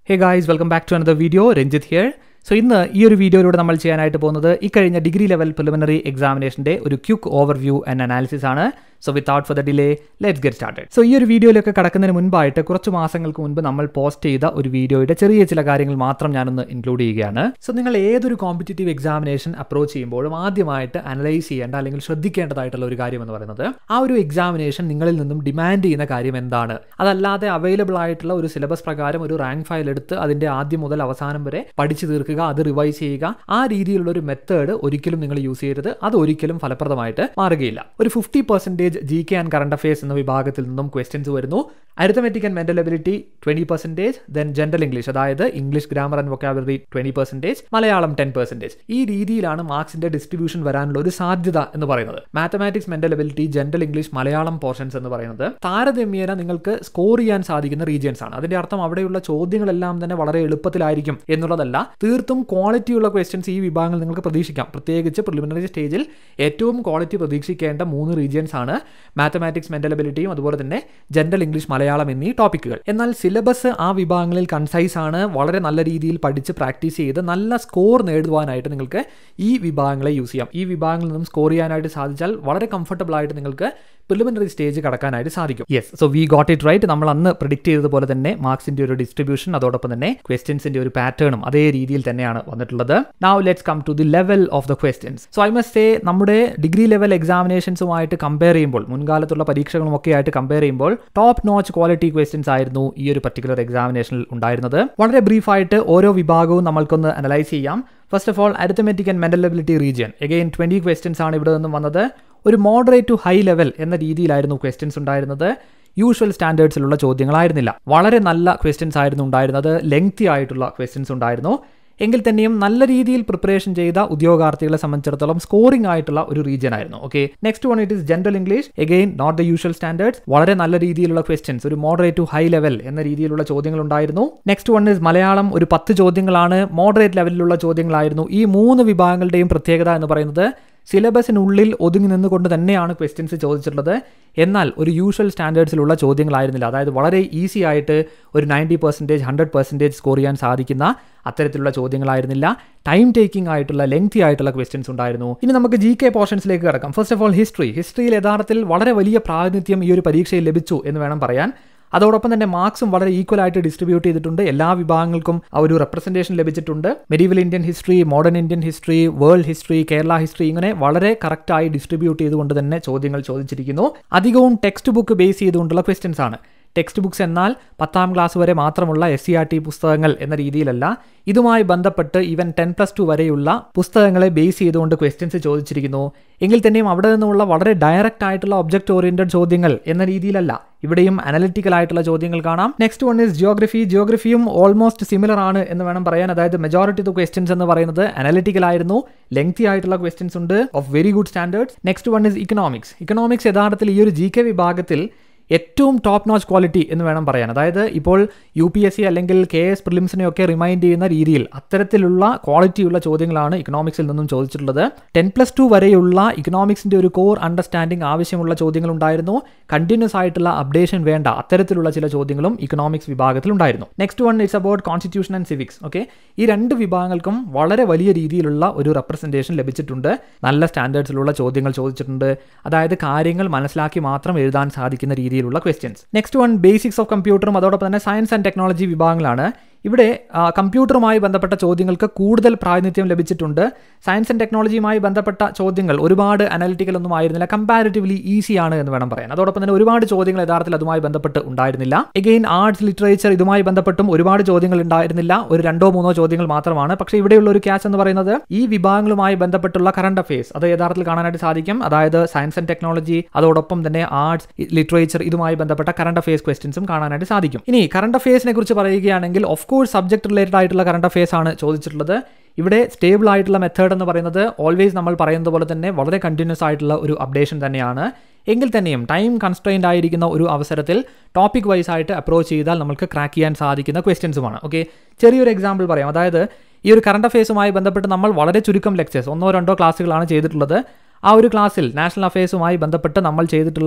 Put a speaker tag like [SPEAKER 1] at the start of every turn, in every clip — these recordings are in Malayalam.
[SPEAKER 1] hey guys welcome back to another video Ranjith here so ഇന്ന് ഈ ഒരു വീഡിയോയിലൂടെ നമ്മൾ ചെയ്യാനായിട്ട് പോകുന്നത് ഇക്കഴിഞ്ഞ ഡിഗ്രി ലെവൽ പ്രിലിമിനറി എക്സാമിനേഷൻ്റെ ഒരു ക്യുക്ക് ഓവർവ്യൂ ആൻഡ് അനാലിസിസ് ആണ് so without for the delay let's get started so ഈ ഒരു വീഡിയോയിലൊക്കെ കടക്കുന്നതിന് മുൻപായിട്ട് കുറച്ച് മാസങ്ങൾക്ക് മുൻപ് നമ്മൾ പോസ്റ്റ് ചെയ്ത ഒരു വീഡിയോയുടെ ചെറിയ ചില കാര്യങ്ങൾ മാത്രം ഞാനൊന്ന് ഇൻക്ലൂഡ് ചെയ്യുകയാണ് സോ നിങ്ങൾ ഏതൊരു കോമ്പറ്റേറ്റീവ് എക്സാമിനേഷൻ അപ്രോച്ച് ചെയ്യുമ്പോഴും ആദ്യമായിട്ട് അനലൈസ് ചെയ്യേണ്ട അല്ലെങ്കിൽ ശ്രദ്ധിക്കേണ്ടതായിട്ടുള്ള ഒരു കാര്യം എന്ന് പറയുന്നത് ആ ഒരു എക്സാമിനേഷൻ നിങ്ങളിൽ നിന്നും ഡിമാൻഡ് ചെയ്യുന്ന കാര്യം എന്താണ് അതല്ലാതെ അവൈലബിൾ ആയിട്ടുള്ള ഒരു സിലബസ് പ്രകാരം ഒരു റാങ്ക് ഫയൽ എടുത്ത് അതിന്റെ ആദ്യം മുതൽ അവസാനം വരെ പഠിച്ചു തീർക്കുക അത് റിവൈസ് ചെയ്യുക ആ രീതിയിലുള്ള ഒരു മെത്തേഡ് ഒരിക്കലും നിങ്ങൾ യൂസ് ചെയ്യരുത് അത് ഒരിക്കലും ഫലപ്രദമായിട്ട് മാറുകയില്ല ഒരു fifty percentage G K and current affairs എന്ന വിഭാഗത്തിൽ നിന്നും ക്വസ്റ്റ്യൻസ് വരുന്നു arithmetic and mental ability twenty percentage then general English അതായത് English grammar and vocabulary twenty percentage Malayalam ten percentage ഈ രീതിയിലാണ് മാർക്സിന്റെ ഡിസ്ട്രിബ്യൂഷൻ വരാനുള്ള ഒരു സാധ്യത എന്ന് പറയുന്നത് mathematics mental ability general English Malayalam portions എന്ന് പറയുന്നത് താരതമ്യേന നിങ്ങൾക്ക് സ്കോർ ചെയ്യാൻ സാധിക്കുന്ന റീജിയൻസ് ആണ് അതിന്റെ അർത്ഥം അവിടെയുള്ള ചോദ്യങ്ങളെല്ലാം തന്നെ വളരെ എളുപ്പത്തിലായിരിക്കും എന്നുള്ളതല്ല തീർത്തും ക്വാളിറ്റിയുള്ള ക്വസ്റ്റ്യൻസ് ഈ വിഭാഗങ്ങൾ നിങ്ങൾക്ക് പ്രതീക്ഷിക്കാം പ്രത്യേകിച്ച് പ്രിലിമിനറി സ്റ്റേജിൽ ഏറ്റവും ക്വാളിറ്റി പ്രതീക്ഷിക്കേണ്ട മൂന്ന് റീജിയൻസ് ആണ് മാത്തമാറ്റിക്സ് മെന്റൽ എബിലിറ്റിയും അതുപോലെ തന്നെ ജനറൽ ഇംഗ്ലീഷ് മലയാളം എന്നീ ടോപ്പിക്കുകൾ എന്നാൽ സിലബസ് ആ വിഭാഗങ്ങളിൽ കൺസൈസ് ആണ് വളരെ നല്ല രീതിയിൽ പഠിച്ച് പ്രാക്ടീസ് ചെയ്ത് നല്ല സ്കോർ നേടുവാനായിട്ട് നിങ്ങൾക്ക് ഈ വിഭാഗങ്ങളെ യൂസ് ചെയ്യാം ഈ വിഭാഗങ്ങളിൽ നിന്നും സ്കോർ ചെയ്യാനായിട്ട് സാധിച്ചാൽ വളരെ കംഫർട്ടബിൾ ആയിട്ട് നിങ്ങൾക്ക് പ്രിലിമിനറി സ്റ്റേജ് കടക്കാനായിട്ട് സാധിക്കും yes so we got it right നമ്മൾ അന്ന് പ്രിഡിക്റ്റ് ചെയ്തതുപോലെ തന്നെ മാർക്സിന്റെ ഒരു ഡിസ്ട്രിബ്യൂഷൻ അതോടൊപ്പം തന്നെ ക്വസ്റ്റ്യൻസിന്റെ ഒരു പാറ്റേണും അതേ രീതിയിൽ തന്നെയാണ് വന്നിട്ടുള്ളത് now let's come to the level of the questions so I must say നമ്മുടെ ഡിഗ്രി ലെവൽ എക്സാമിനേഷൻസുമായിട്ട് കമ്പയർ ചെയ്യുമ്പോൾ മുൻകാലത്തുള്ള പരീക്ഷകളും ഒക്കെ ആയിട്ട് കമ്പയർ ചെയ്യുമ്പോൾ ടോപ്പ് നോച്ച് ക്വാളിറ്റി ക്വസ്റ്റ്യൻസ് ആയിരുന്നു ഈ ഒരു പർട്ടിക്കുലർ എക്സാമിനേഷനിൽ ഉണ്ടായിരുന്നത് വളരെ ബ്രീഫായിട്ട് ഓരോ വിഭാഗവും നമ്മൾക്കൊന്ന് അനലൈസ് ചെയ്യാം first of all arithmetic and mental ability region again twenty questions ആണ് ഇവിടെ നിന്നും വന്നത് ഒരു മോഡറേറ്റ് ടു ഹൈ ലെവൽ എന്ന രീതിയിലായിരുന്നു ക്വസ്റ്റ്യൻസ് ഉണ്ടായിരുന്നത് യൂഷ്വൽ സ്റ്റാൻഡേർഡ്സിലുള്ള ചോദ്യങ്ങളായിരുന്നില്ല വളരെ നല്ല ക്വസ്റ്റ്യൻസ് ആയിരുന്നു ഉണ്ടായിരുന്നത് ലെങ്തി ആയിട്ടുള്ള ക്വസ്റ്റ്യൻസ് ഉണ്ടായിരുന്നു എങ്കിൽ തന്നെയും നല്ല രീതിയിൽ പ്രിപ്പറേഷൻ ചെയ്ത ഉദ്യോഗാർത്ഥികളെ സംബന്ധിച്ചിടത്തോളം സ്കോറിംഗ് ആയിട്ടുള്ള ഒരു റീജിയൻ ആയിരുന്നു okay next one it is general English again not the usual standards വളരെ നല്ല രീതിയിലുള്ള ക്വസ്റ്റ്യൻസ് ഒരു മോഡറേറ്റ് ടു ഹൈ ലെവൽ എന്ന രീതിയിലുള്ള ചോദ്യങ്ങൾ ഉണ്ടായിരുന്നു നെക്സ്റ്റ് വൺ ഇസ് മലയാളം ഒരു പത്ത് ചോദ്യങ്ങളാണ് മോഡറേറ്റ് ലെവലിലുള്ള ചോദ്യങ്ങളായിരുന്നു ഈ മൂന്ന് വിഭാഗങ്ങളുടെയും പ്രത്യേകത എന്ന് പറയുന്നത് സിലബസിനുള്ളിൽ ഒതുങ്ങി നിന്നുകൊണ്ട് തന്നെയാണ് ക്വസ്റ്റ്യൻസ് ചോദിച്ചിട്ടുള്ളത് എന്നാൽ ഒരു യൂഷ്വൽ സ്റ്റാൻഡേർഡ്സിലുള്ള ചോദ്യങ്ങളായിരുന്നില്ല അതായത് വളരെ ഈസി ആയിട്ട് ഒരു ninety percentage hundred percentage score ചെയ്യാൻ സാധിക്കുന്ന അത്തരത്തിലുള്ള ചോദ്യങ്ങളായിരുന്നില്ല ടൈം ടേക്കിംഗ് ആയിട്ടുള്ള ലെങ്തി ആയിട്ടുള്ള ക്വസ്റ്റ്യൻസ് ഉണ്ടായിരുന്നു ഇനി നമുക്ക് ജി കെ പോർഷൻസിലേക്ക് കിടക്കാം ഫസ്റ്റ് ഓഫ് ഓൾ ഹിസ്റ്ററി ഹിസ്റ്ററിയിൽ യഥാർത്ഥത്തിൽ വളരെ വലിയ പ്രാതിനിധ്യം ഈ ഒരു പരീക്ഷയിൽ ലഭിച്ചു എന്ന് വേണം പറയാൻ അതോടൊപ്പം തന്നെ മാർക്സും വളരെ ഈക്വൽ ആയിട്ട് ഡിസ്ട്രിബ്യൂട്ട് ചെയ്തിട്ടുണ്ട് എല്ലാ വിഭാഗങ്ങൾക്കും ആ ഒരു റെപ്രസെൻറ്റേഷൻ ലഭിച്ചിട്ടുണ്ട് medieval Indian history modern Indian history world history Kerala history ഇങ്ങനെ വളരെ കറക്റ്റായി ഡിസ്ട്രിബ്യൂട്ട് ചെയ്തുകൊണ്ട് തന്നെ ചോദ്യങ്ങൾ ചോദിച്ചിരിക്കുന്നു അധികവും ടെക്സ്റ്റ് ബുക്ക് ബേസ് ചെയ്തുകൊണ്ടുള്ള ക്വസ്റ്റ്യൻസ് ആണ് ടെക്സ്റ്റ് ബുക്സ് എന്നാൽ പത്താം ക്ലാസ് വരെ മാത്രമുള്ള എസ് സി ആർ ടി പുസ്തകങ്ങൾ എന്ന രീതിയിലല്ല ഇതുമായി ബന്ധപ്പെട്ട് ഈവൻ ടെൻ പ്ലസ് ടു വരെയുള്ള പുസ്തകങ്ങളെ ബേസ് ചെയ്തുകൊണ്ട് ക്വസ്റ്റ്യൻസ് ചോദിച്ചിരിക്കുന്നു എങ്കിൽ തന്നെയും അവിടെ നിന്നുള്ള വളരെ ഡയറക്റ്റ് ആയിട്ടുള്ള ഒബ്ജക്ട് ഓറിയന്റഡ് ചോദ്യങ്ങൾ എന്ന രീതിയിലല്ല ഇവിടെയും അനലിറ്റിക്കൽ ആയിട്ടുള്ള ചോദ്യങ്ങൾ കാണാം നെക്സ്റ്റ് വൺ ഇസ് ജിയോഗ്രഫി ജിയോഗ്രഫിയും ഓൾമോസ്റ്റ് സിമിലർ ആണ് എന്ന് വേണം പറയാൻ അതായത് മെജോറിറ്റി ഓഫ് ക്വസ്റ്റ്യൻസ് എന്ന് പറയുന്നത് അനലിറ്റിക്കൽ ആയിരുന്നു ലെങ്തി ആയിട്ടുള്ള ക്വസ്റ്റ്യൻസ് ഉണ്ട് of very good standards next one is economics economics യഥാർത്ഥത്തിൽ ഈ ഒരു ജി കെ വിഭാഗത്തിൽ ഏറ്റവും ടോപ്പ് നോച്ച് ക്വാളിറ്റി എന്ന് വേണം പറയാൻ അതായത് ഇപ്പോൾ യു പി എസ് സി അല്ലെങ്കിൽ കെ എസ് പ്രിലിംസിനെയൊക്കെ റിമൈൻഡ് ചെയ്യുന്ന രീതിയിൽ അത്തരത്തിലുള്ള ക്വാളിറ്റിയുള്ള ചോദ്യങ്ങളാണ് ഇക്കണോമിക്സിൽ നിന്നും ചോദിച്ചിട്ടുള്ളത് ടെൻ പ്ലസ് ടു വരെയുള്ള ഇക്കണോമിക്സിന്റെ ഒരു കോർ അണ്ടർസ്റ്റാൻഡിംഗ് ആവശ്യമുള്ള ചോദ്യങ്ങൾ ഉണ്ടായിരുന്നു കണ്ടിന്യൂസ് ആയിട്ടുള്ള അപ്ഡേഷൻ വേണ്ട അത്തരത്തിലുള്ള ചില ചോദ്യങ്ങളും ഇക്കണോമിക്സ് വിഭാഗത്തിൽ ഉണ്ടായിരുന്നു next one it's about constitution and civics okay ഈ രണ്ട് വിഭാഗങ്ങൾക്കും വളരെ വലിയ രീതിയിലുള്ള ഒരു റെപ്രസെൻറ്റേഷൻ ലഭിച്ചിട്ടുണ്ട് നല്ല സ്റ്റാൻഡേർഡ്സിലുള്ള ചോദ്യങ്ങൾ ചോദിച്ചിട്ടുണ്ട് അതായത് കാര്യങ്ങൾ മനസ്സിലാക്കി മാത്രം എഴുതാൻ സാധിക്കുന്ന രീതിയിൽ രീതിയിലുള്ള questions next one basics of കമ്പ്യൂട്ടറും അതോടൊപ്പം തന്നെ സയൻസ് ആൻഡ് ടെക്നോളജി വിഭാഗങ്ങളാണ് ഇവിടെ കമ്പ്യൂട്ടറുമായി ബന്ധപ്പെട്ട ചോദ്യങ്ങൾക്ക് കൂടുതൽ പ്രാതിനിധ്യം ലഭിച്ചിട്ടുണ്ട് സയൻസ് ആൻഡ് ടെക്നോളജിയുമായി ബന്ധപ്പെട്ട ചോദ്യങ്ങൾ ഒരുപാട് അനലിറ്റിക്കൽ ഒന്നും ആയിരുന്നില്ല കമ്പാരിറ്റീവ്ലി ഈസി ആണ് എന്ന് വേണം പറയാൻ അതോടൊപ്പം തന്നെ ഒരുപാട് ചോദ്യങ്ങൾ യഥാർത്ഥത്തിൽ അതുമായി ബന്ധപ്പെട്ട് ഉണ്ടായിരുന്നില്ല എഗെയിൻ ആർട്സ് ലിറ്ററേച്ചർ ഇതുമായി ബന്ധപ്പെട്ടും ഒരുപാട് ചോദ്യങ്ങൾ ഉണ്ടായിരുന്നില്ല ഒരു രണ്ടോ മൂന്നോ ചോദ്യങ്ങൾ മാത്രമാണ് പക്ഷേ ഇവിടെയുള്ള ഒരു ക്യാച്ച് എന്ന് പറയുന്നത് ഈ വിഭാഗങ്ങളുമായി ബന്ധപ്പെട്ടുള്ള കറണ്ട് അഫയേഴ്സ് അത് യഥാർത്ഥത്തിൽ കാണാനായിട്ട് സാധിക്കും അതായത് സയൻസ് ആൻഡ് ടെക്നോളജി അതോടൊപ്പം തന്നെ ആർട്സ് ലിറ്ററേച്ചർ ഇതുമായി ബന്ധപ്പെട്ട കറണ്ട് അഫയേഴ്സ് ക്വസ്റ്റ്യൻസും കാണാനായിട്ട് സാധിക്കും ഇനി കറണ്ട് അഫയേഴ്സിനെ കുറിച്ച് പറയുകയാണെങ്കിൽ ഓഫ് കോഴ്സ് സബ്ജക്ട് റിലേറ്റഡ് ആയിട്ടുള്ള കറണ്ട് അഫയേഴ്സ് ആണ് ചോദിച്ചിട്ടുള്ളത് ഇവിടെ സ്റ്റേബിൾ ആയിട്ടുള്ള മെത്തേഡ് എന്ന് പറയുന്നത് ഓൾവേസ് നമ്മൾ പറയുന്നത് പോലെ തന്നെ വളരെ കണ്ടിന്യൂസ് ആയിട്ടുള്ള ഒരു അപ്ഡേഷൻ തന്നെയാണ് എങ്കിൽ തന്നെയും ടൈം കൺസ്ട്രെയിൻഡ് ആയിരിക്കുന്ന ഒരു അവസരത്തിൽ ടോപ്പിക് വൈസ് ആയിട്ട് അപ്രോച്ച് ചെയ്താൽ നമുക്ക് ക്രാക്ക് ചെയ്യാൻ സാധിക്കുന്ന ക്വസ്റ്റ്യൻസുമാണ് ഓക്കെ ചെറിയൊരു എക്സാമ്പിൾ പറയാം അതായത് ഈ ഒരു കറണ്ട് അഫയേഴ്സുമായി ബന്ധപ്പെട്ട് നമ്മൾ വളരെ ചുരുക്കം ലെക്ചേഴ്സ് ഒന്നോ രണ്ടോ ക്ലാസ്സുകളാണ് ചെയ്തിട്ടുള്ളത് ആ ഒരു ക്ലാസ്സിൽ നാഷണൽ അഫയേഴ്സുമായി ബന്ധപ്പെട്ട് നമ്മൾ ചെയ്തിട്ടുള്ള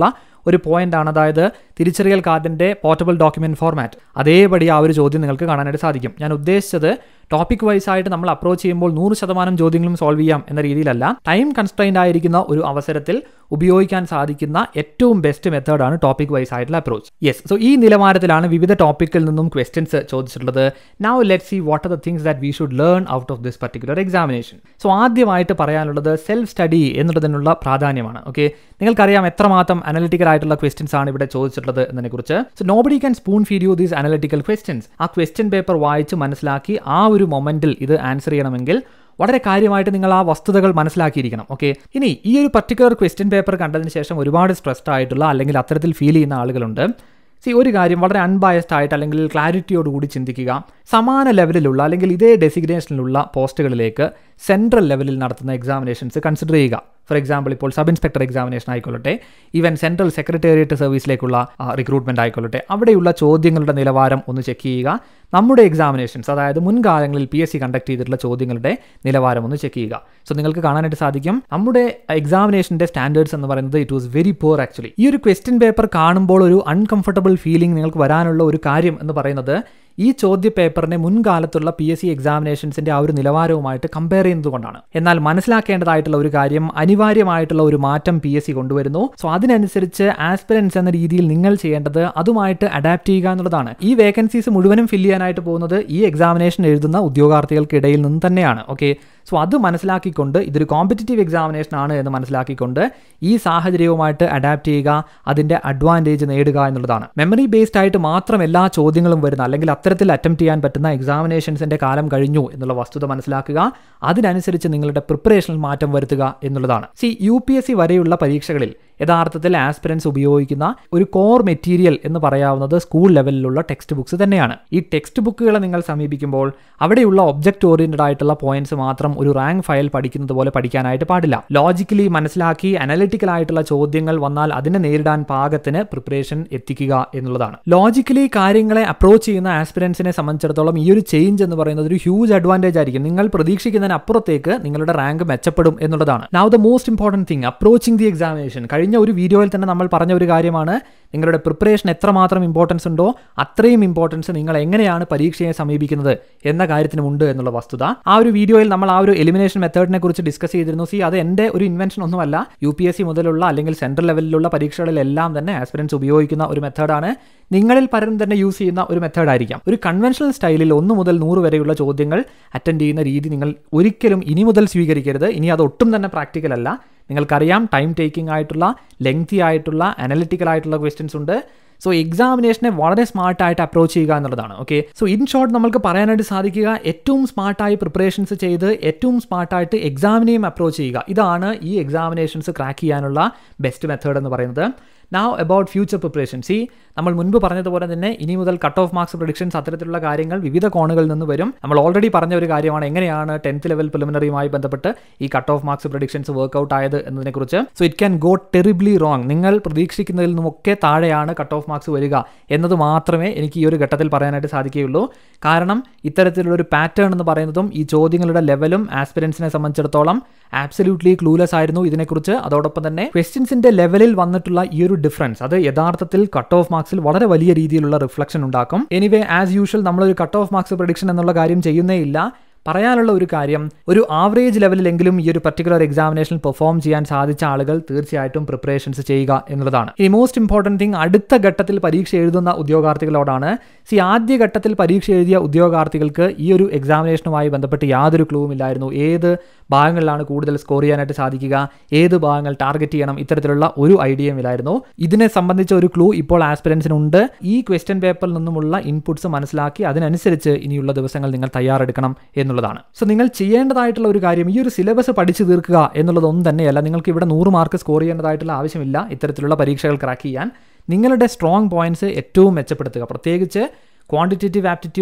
[SPEAKER 1] ഒരു പോയിന്റ് ആണ് അതായത് തിരിച്ചറിയൽ കാർഡിൻ്റെ പോർട്ടബിൾ ഡോക്യുമെന്റ് ഫോർമാറ്റ് അതേപടി ആ ഒരു ചോദ്യം നിങ്ങൾക്ക് കാണാനായിട്ട് സാധിക്കും ഞാൻ ഉദ്ദേശിച്ചത് ടോപ്പിക് വൈസ് ആയിട്ട് നമ്മൾ അപ്രോച്ച് ചെയ്യുമ്പോൾ നൂറ് ശതമാനം ചോദ്യങ്ങളും സോൾവ് ചെയ്യാം എന്ന രീതിയിലല്ല ടൈം കൺസ്ട്രെയിൻഡ് ആയിരിക്കുന്ന ഒരു അവസരത്തിൽ ഉപയോഗിക്കാൻ സാധിക്കുന്ന ഏറ്റവും ബെസ്റ്റ് മെത്തേഡാണ് ടോപ്പിക് വൈസ് ആയിട്ടുള്ള അപ്രോച്ച് യെസ് സോ ഈ നിലവാരത്തിലാണ് വിവിധ ടോപ്പിക്കിൽ നിന്നും ക്വസ്റ്റ്യൻസ് ചോദിച്ചിട്ടുള്ളത് now let see what are the things that we should learn out of this particular examination so ആദ്യമായിട്ട് പറയാനുള്ളത് സെൽഫ് സ്റ്റഡി എന്നുള്ളതിനുള്ള പ്രാധാന്യമാണ് ഓക്കെ നിങ്ങൾക്കറിയാം എത്രമാത്രം അനലിറ്റിക്കൽ ആയിട്ടുള്ള ക്വസ്റ്റ്യൻസ് ആണ് ഇവിടെ ചോദിച്ചിട്ടുള്ളത് എന്നതിനെക്കുറിച്ച് so nobody can spoon feed you these analytical questions ആ ക്വസ്റ്റ്യൻ പേപ്പർ വായിച്ച് മനസ്സിലാക്കി ആ ഒരു മൊമെന്റിൽ ഇത് ആൻസർ ചെയ്യണമെങ്കിൽ വളരെ കാര്യമായിട്ട് നിങ്ങൾ ആ വസ്തുതകൾ മനസ്സിലാക്കിയിരിക്കണം ഓക്കെ ഇനി ഈ ഒരു പർട്ടിക്കുലർ ക്വസ്റ്റ്യൻ പേപ്പർ കണ്ടതിന് ശേഷം ഒരുപാട് സ്ട്രെസ്ഡ് ആയിട്ടുള്ള അല്ലെങ്കിൽ അത്തരത്തിൽ ഫീൽ ചെയ്യുന്ന ആളുകളുണ്ട് സി ഒരു കാര്യം വളരെ അൺബയസ്ഡ് ആയിട്ട് അല്ലെങ്കിൽ ക്ലാരിറ്റിയോടുകൂടി ചിന്തിക്കുക സമാന ലെവലിലുള്ള അല്ലെങ്കിൽ ഇതേ ഡെസിഗ്നേഷനിലുള്ള പോസ്റ്റുകളിലേക്ക് സെൻട്രൽ ലെവലിൽ നടത്തുന്ന എക്സാമിനേഷൻസ് കൺസിഡർ ചെയ്യുക ഫോർ എക്സാമ്പിൾ ഇപ്പോൾ സബ് ഇൻസ്പെക്ടർ എക്സാമിനേഷൻ ആയിക്കൊള്ളട്ടെ ഈവൻ സെൻട്രൽ സെക്രട്ടേറിയറ്റ് സർവീസിലേക്കുള്ള റിക്രൂട്ട്മെന്റ് ആയിക്കൊള്ളട്ടെ അവിടെയുള്ള ചോദ്യങ്ങളുടെ നിലവാരം ഒന്ന് ചെക്ക് ചെയ്യുക നമ്മുടെ എക്സാമിനേഷൻസ് അതായത് മുൻകാലങ്ങളിൽ പി എസ് സി കണ്ടക്ട് ചെയ്തിട്ടുള്ള ചോദ്യങ്ങളുടെ നിലവാരം ഒന്ന് ചെക്ക് ചെയ്യുക സോ നിങ്ങൾക്ക് കാണാനായിട്ട് സാധിക്കും നമ്മുടെ എക്സാമിനേഷൻ്റെ സ്റ്റാൻഡേർഡ്സ് എന്ന് പറയുന്നത് it was very poor actually ഈ ഒരു ക്വസ്റ്റ്യൻ പേപ്പർ കാണുമ്പോൾ ഒരു അൺകംഫർട്ടബിൾ ഫീലിംഗ് നിങ്ങൾക്ക് വരാനുള്ള ഒരു കാര്യം എന്ന് പറയുന്നത് ഈ ചോദ്യ പേപ്പറിനെ മുൻകാലത്തുള്ള പി എസ് സി എക്സാമിനേഷൻസിന്റെ ആ ഒരു നിലവാരവുമായിട്ട് കമ്പയർ ചെയ്യുന്നത് കൊണ്ടാണ് എന്നാൽ മനസ്സിലാക്കേണ്ടതായിട്ടുള്ള ഒരു കാര്യം അനിവാര്യമായിട്ടുള്ള ഒരു മാറ്റം പി എസ് സി കൊണ്ടുവരുന്നു സോ അതിനനുസരിച്ച് ആസ്പിരൻസ് എന്ന രീതിയിൽ നിങ്ങൾ ചെയ്യേണ്ടത് അതുമായിട്ട് അഡാപ്റ്റ് ചെയ്യുക എന്നുള്ളതാണ് ഈ വേക്കൻസീസ് മുഴുവനും ഫില്ല് ചെയ്യാനായിട്ട് പോകുന്നത് ഈ എക്സാമിനേഷൻ എഴുതുന്ന ഉദ്യോഗാർത്ഥികൾക്കിടയിൽ നിന്ന് തന്നെയാണ് ഓക്കെ സോ അത് മനസ്സിലാക്കിക്കൊണ്ട് ഇതൊരു കോമ്പറ്റീറ്റീവ് എക്സാമിനേഷൻ ആണ് എന്ന് മനസ്സിലാക്കിക്കൊണ്ട് ഈ സാഹചര്യവുമായിട്ട് അഡാപ്റ്റ് ചെയ്യുക അതിന്റെ അഡ്വാൻറ്റേജ് നേടുക എന്നുള്ളതാണ് മെമ്മറി ബേസ്ഡ് ആയിട്ട് മാത്രം എല്ലാ ചോദ്യങ്ങളും വരുന്ന അല്ലെങ്കിൽ അത്തരത്തിൽ അറ്റംപ്റ്റ് ചെയ്യാൻ പറ്റുന്ന എക്സാമിനേഷൻസിന്റെ കാലം കഴിഞ്ഞു എന്നുള്ള വസ്തുത മനസ്സിലാക്കുക അതിനനുസരിച്ച് നിങ്ങളുടെ പ്രിപ്പറേഷനിൽ മാറ്റം വരുത്തുക എന്നുള്ളതാണ് C U P S C വരെയുള്ള പരീക്ഷകളിൽ യഥാർത്ഥത്തിൽ ആസ്പിരൻസ് ഉപയോഗിക്കുന്ന ഒരു കോർ മെറ്റീരിയൽ എന്ന് പറയാവുന്നത് സ്കൂൾ ലെവലിലുള്ള ടെക്സ്റ്റ് ബുക്സ് തന്നെയാണ് ഈ ടെക്സ്റ്റ് ബുക്കുകളെ നിങ്ങൾ സമീപിക്കുമ്പോൾ അവിടെയുള്ള ഒബ്ജക്റ്റ് ഓറിയന്റഡ് ആയിട്ടുള്ള പോയിന്റ്സ് മാത്രം ഒരു റാങ്ക് ഫയൽ പഠിക്കുന്നത് പോലെ പഠിക്കാനായിട്ട് പാടില്ല ലോജിക്കലി മനസ്സിലാക്കി അനലിറ്റിക്കൽ ആയിട്ടുള്ള ചോദ്യങ്ങൾ വന്നാൽ അതിനെ നേരിടാൻ പാകത്തിന് പ്രിപ്പറേഷൻ എത്തിക്കുക എന്നുള്ളതാണ് ലോജിക്കലി കാര്യങ്ങളെ അപ്രോച്ച് ചെയ്യുന്ന ആസ്പിരൻസിനെ സംബന്ധിച്ചിടത്തോളം ഈ ഒരു ചേഞ്ച് എന്ന് പറയുന്നത് ഒരു ഹ്യൂജ് അഡ്വാൻറ്റേജ് ആയിരിക്കും നിങ്ങൾ പ്രതീക്ഷിക്കുന്നതിന് അപ്പുറത്തേക്ക് നിങ്ങളുടെ റാങ്ക് മെച്ചപ്പെടും എന്നുള്ളതാണ് now the most important thing approaching the examination കഴിഞ്ഞ ഒരു വീഡിയോയിൽ തന്നെ നമ്മൾ പറഞ്ഞ ഒരു കാര്യമാണ് നിങ്ങളുടെ പ്രിപ്പറേഷൻ എത്രമാത്രം ഇമ്പോർട്ടൻസ് ഉണ്ടോ അത്രയും ഇമ്പോർട്ടൻസ് നിങ്ങൾ എങ്ങനെയാണ് പരീക്ഷയെ സമീപിക്കുന്നത് എന്ന കാര്യത്തിനുമുണ്ട് എന്നുള്ള വസ്തുത ആ ഒരു വീഡിയോയിൽ നമ്മൾ ആ ഒരു എലിമിനേഷൻ മെത്തേഡിനെ കുറിച്ച് ഡിസ്കസ് ചെയ്തിരുന്നു സി അത് എൻ്റെ ഒരു ഇൻവെൻഷൻ ഒന്നുമല്ല യു പി എസ് സി മുതലുള്ള അല്ലെങ്കിൽ സെൻട്രൽ ലെവലിലുള്ള പരീക്ഷകളിലെല്ലാം തന്നെ ആസ്പിരൻസ് ഉപയോഗിക്കുന്ന ഒരു മെത്തേഡാണ് നിങ്ങളിൽ പലരും തന്നെ യൂസ് ചെയ്യുന്ന ഒരു മെത്തേഡ് ആയിരിക്കാം ഒരു കൺവെൻഷണൽ സ്റ്റൈലിൽ ഒന്ന് മുതൽ നൂറ് വരെയുള്ള ചോദ്യങ്ങൾ അറ്റൻഡ് ചെയ്യുന്ന രീതി നിങ്ങൾ ഒരിക്കലും ഇനി മുതൽ സ്വീകരിക്കരുത് ഇനി അത് ഒട്ടും തന്നെ പ്രാക്ടിക്കൽ അല്ല നിങ്ങൾക്കറിയാം ടൈം ടേക്കിംഗ് ആയിട്ടുള്ള ലെങ്തി ആയിട്ടുള്ള അനലിറ്റിക്കൽ ആയിട്ടുള്ള ക്വസ്റ്റ്യൻസ് ഉണ്ട് സോ എക്സാമിനേഷനെ വളരെ സ്മാർട്ടായിട്ട് അപ്രോച്ച് ചെയ്യുക എന്നുള്ളതാണ് ഓക്കെ സോ ഇൻ ഷോർട്ട് നമുക്ക് പറയാനായിട്ട് സാധിക്കുക ഏറ്റവും സ്മാർട്ടായി പ്രിപ്പറേഷൻസ് ചെയ്ത് ഏറ്റവും സ്മാർട്ടായിട്ട് എക്സാമിനെയും അപ്രോച്ച് ചെയ്യുക ഇതാണ് ഈ എക്സാമിനേഷൻസ് ക്രാക്ക് ചെയ്യാനുള്ള ബെസ്റ്റ് മെത്തേഡ് എന്ന് പറയുന്നത് നാവ് അബൌട്ട് ഫ്യൂച്ചർ പ്രിപ്പറേഷൻ സി നമ്മൾ മുൻപ് പറഞ്ഞതുപോലെ തന്നെ ഇനി മുതൽ കട്ട് ഓഫ് മാർക്സ് പ്രൊഡിക്ഷൻസ് അത്തരത്തിലുള്ള കാര്യങ്ങൾ വിവിധ കോണുകളിൽ നിന്ന് വരും നമ്മൾ ഓൾറെഡി പറഞ്ഞ ഒരു കാര്യമാണ് എങ്ങനെയാണ് ടെൻത്ത് ലെവൽ പ്രിലിമിനറിയുമായി ബന്ധപ്പെട്ട് ഈ cut off marks predictions work out ആയത് എന്നതിനെക്കുറിച്ച് so it can go terribly wrong നിങ്ങൾ പ്രതീക്ഷിക്കുന്നതിൽ നിന്നുമൊക്കെ താഴെയാണ് കട്ട് ഓഫ് മാർക്സ് വരിക എന്നത് മാത്രമേ എനിക്ക് ഈ ഒരു ഘട്ടത്തിൽ പറയാനായിട്ട് സാധിക്കുകയുള്ളൂ കാരണം ഇത്തരത്തിലുള്ള ഒരു പാറ്റേൺ എന്ന് പറയുന്നതും ഈ ചോദ്യങ്ങളുടെ ലെവലും ആസ്പിരൻസിനെ സംബന്ധിച്ചിടത്തോളം ആബ്സല്യൂട്ട്ലി ക്ലൂലെസ് ആയിരുന്നു ഇതിനെക്കുറിച്ച് അതോടൊപ്പം തന്നെ ക്വസ്റ്റ്യൻസിന്റെ ലെവലിൽ വന്നിട്ടുള്ള ഈ ഒരു ഡിഫറൻസ് അത് യഥാർത്ഥത്തിൽ കട്ട് ഓഫ് മാർക്സിൽ വളരെ വലിയ രീതിയിലുള്ള റിഫ്ലക്ഷൻ ഉണ്ടാക്കും എനിവേ ആസ് യൂഷ്വൽ നമ്മളൊരു കട്ട് ഓഫ് മാർക്സ് പ്രഡിക്ഷൻ എന്നുള്ള കാര്യം ചെയ്യുന്നേ ഇല്ല പറയാനുള്ള ഒരു കാര്യം ഒരു ആവറേജ് ലെവലിലെങ്കിലും ഈ ഒരു പർട്ടിക്കുലർ എക്സാമിനേഷൻ പെർഫോം ചെയ്യാൻ സാധിച്ച ആളുകൾ തീർച്ചയായിട്ടും പ്രിപ്പറേഷൻസ് ചെയ്യുക എന്നുള്ളതാണ് ഈ മോസ്റ്റ് ഇമ്പോർട്ടൻറ്റ് തിങ് അടുത്ത ഘട്ടത്തിൽ പരീക്ഷ എഴുതുന്ന ഉദ്യോഗാർത്ഥികളോടാണ് സി ആദ്യ ഘട്ടത്തിൽ പരീക്ഷ എഴുതിയ ഉദ്യോഗാർത്ഥികൾക്ക് ഈ ഒരു എക്സാമിനേഷനുമായി ബന്ധപ്പെട്ട് യാതൊരു ക്ലൂവും ഇല്ലായിരുന്നു ഏത് ഭാഗങ്ങളിലാണ് കൂടുതൽ സ്കോർ ചെയ്യാനായിട്ട് സാധിക്കുക ഏത് ഭാഗങ്ങൾ ടാർഗറ്റ് ചെയ്യണം ഇത്തരത്തിലുള്ള ഒരു ഐഡിയയും ഇല്ലായിരുന്നു ഇതിനെ സംബന്ധിച്ച ഒരു ക്ലൂ ഇപ്പോൾ ആസ്പിരൻസിനുണ്ട് ഈ ക്വസ്റ്റ്യൻ പേപ്പറിൽ നിന്നുമുള്ള ഇൻപുട്സ് മനസ്സിലാക്കി അതിനനുസരിച്ച് ഇനിയുള്ള ദിവസങ്ങൾ നിങ്ങൾ തയ്യാറെടുക്കണം എന്നുള്ളതാണ് സോ നിങ്ങൾ ചെയ്യേണ്ടതായിട്ടുള്ള ഒരു കാര്യം ഈ ഒരു സിലബസ് പഠിച്ചു തീർക്കുക എന്നുള്ളതൊന്നും തന്നെയല്ല നിങ്ങൾക്ക് ഇവിടെ നൂറ് മാർക്ക് സ്കോർ ചെയ്യേണ്ടതായിട്ടുള്ള ആവശ്യമില്ല ഇത്തരത്തിലുള്ള പരീക്ഷകൾ ക്രാക്ക് ചെയ്യാൻ നിങ്ങളുടെ സ്ട്രോങ് പോയിന്റ്സ് ഏറ്റവും മെച്ചപ്പെടുത്തുക പ്രത്യേകിച്ച് quantitative aptitude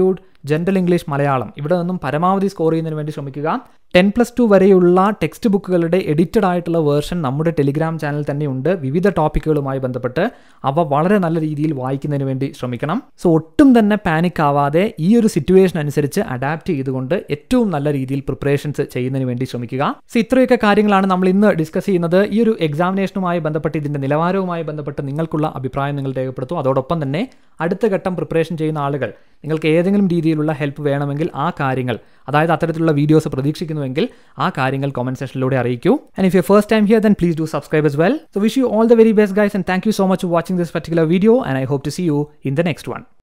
[SPEAKER 1] general English Malayalam ഇവിടെ നിന്നും പരമാവധി സ്കോർ ചെയ്യുന്നതിന് വേണ്ടി ശ്രമിക്കുക ടെൻ പ്ലസ് ടു വരെയുള്ള ടെക്സ്റ്റ് ബുക്കുകളുടെ എഡിറ്റഡ് ആയിട്ടുള്ള വേർഷൻ നമ്മുടെ ടെലിഗ്രാം ചാനൽ തന്നെ ഉണ്ട് വിവിധ ടോപ്പിക്കുകളുമായി ബന്ധപ്പെട്ട് അവ വളരെ നല്ല രീതിയിൽ വായിക്കുന്നതിന് വേണ്ടി ശ്രമിക്കണം സോ ഒട്ടും തന്നെ പാനിക് ആവാതെ ഈ ഒരു സിറ്റുവേഷൻ അനുസരിച്ച് അഡാപ്റ്റ് ചെയ്തുകൊണ്ട് ഏറ്റവും നല്ല രീതിയിൽ പ്രിപ്പറേഷൻസ് ചെയ്യുന്നതിന് വേണ്ടി ശ്രമിക്കുക സോ ഇത്രയൊക്കെ കാര്യങ്ങളാണ് നമ്മൾ ഇന്ന് ഡിസ്കസ് ചെയ്യുന്നത് ഈ ഒരു എക്സാമിനേഷനുമായി ബന്ധപ്പെട്ട് ഇതിന്റെ നിലവാരവുമായി ബന്ധപ്പെട്ട് നിങ്ങൾക്കുള്ള അഭിപ്രായം നിങ്ങൾ രേഖപ്പെടുത്തും അതോടൊപ്പം തന്നെ അടുത്ത ഘട്ടം പ്രിപ്പറേഷൻ ചെയ്യുന്ന ആളുകൾ നിങ്ങൾക്ക് ഏതെങ്കിലും രീതിയിലുള്ള ഹെൽപ്പ് വേണമെങ്കിൽ ആ കാര്യങ്ങൾ അതായത് അത്തരത്തിലുള്ള വീഡിയോസ് പ്രതീക്ഷിക്കുന്നുവെങ്കിൽ ആ കാര്യങ്ങൾ കമന്റ് സെക്ഷനിലൂടെ അറിയിക്കൂ and if you first time here then please do subscribe as well so wish you all the very best guys and thank you so much for watching this particular video and i hope to see you in the next one